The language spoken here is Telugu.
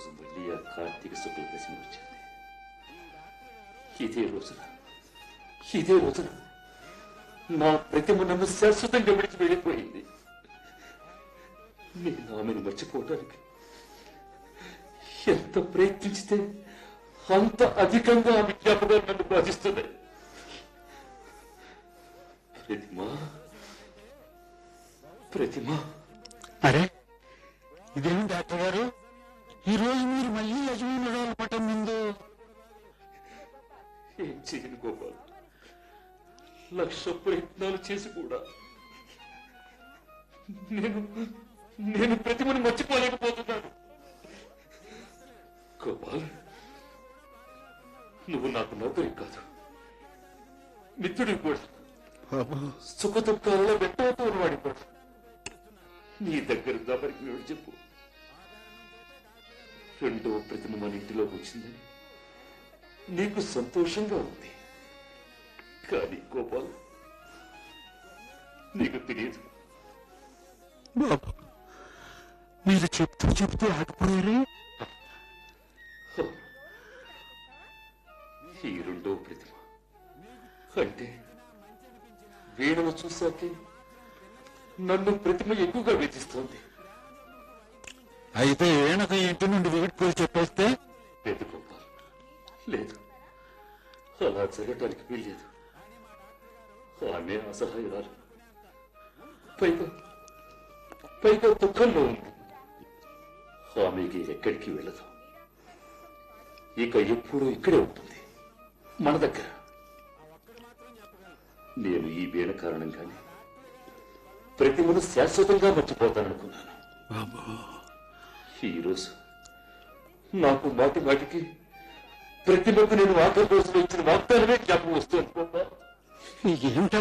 రోజు మళ్ళీ ఆ కార్తీక శుక్ల దశమి వచ్చింది ఇదే రోజున ఇదే రోజున నా ప్రతిమ నన్ను శాశ్వతంగా విడిచి వెళ్ళిపోయింది నేను ఆమెను మర్చిపోవడానికి ఎంత ప్రయత్నించితే అంత అధికంగా ఆమె జ్ఞాపకాలు నన్ను బాధిస్తున్నాయి ప్రతిమ ప్రతిమ అరే ఇదేమి డాక్టర్ గారు ఈ రోజు మీరు మళ్ళీ యజమానురాలు పట్టం ముందు ఏం చేయను గోపాల్ లక్ష ప్రయత్నాలు చేసి కూడా నేను నేను ప్రతిమను మర్చిపోలేకపోతున్నాను గోపాల్ నువ్వు నాకు నౌకరి కాదు మిత్రుడివి కూడా సుఖ దుఃఖాలలో వెంటవుతూ ఉన్నవాడి కూడా నీ దగ్గర దాపరికి నువ్వు చెప్పు రెండో ప్రతిమ మన ఇంటిలోకి వచ్చిందని నీకు సంతోషంగా ఉంది కానీ గోపాల్ నీకు తెలియదు బాబు మీరు చెప్తూ చెప్తూ ఆగిపోయారే ఈ రెండో ప్రతిమ అంటే వీణను చూశాకే నన్ను ప్రతిమ ఎక్కువగా వేధిస్తోంది అయితే ఏనక ఇంటి నుండి విడిపోయి చెప్పేస్తే లేదు గోపాల్ లేదు అలా జరగటానికి వీల్లేదు ఆమె అసహాయురాలు పైగా పైగా దుఃఖంలో ఉంది ఆమెకి ఎక్కడికి వెళ్ళదు ఇక ఎప్పుడూ ఇక్కడే ఉంటుంది మన దగ్గర నేను ఈ వీణ కారణంగానే ప్రతిమను శాశ్వతంగా మర్చిపోతాననుకున్నాను బాబు ఈరోజు నాకు మాటి మాటికి ప్రతిమకు నేను ఆఖరి రోజులో ఇచ్చిన వాగ్దానమే జ్ఞాపకం వస్తుంది గోపాల్ ఏమిటా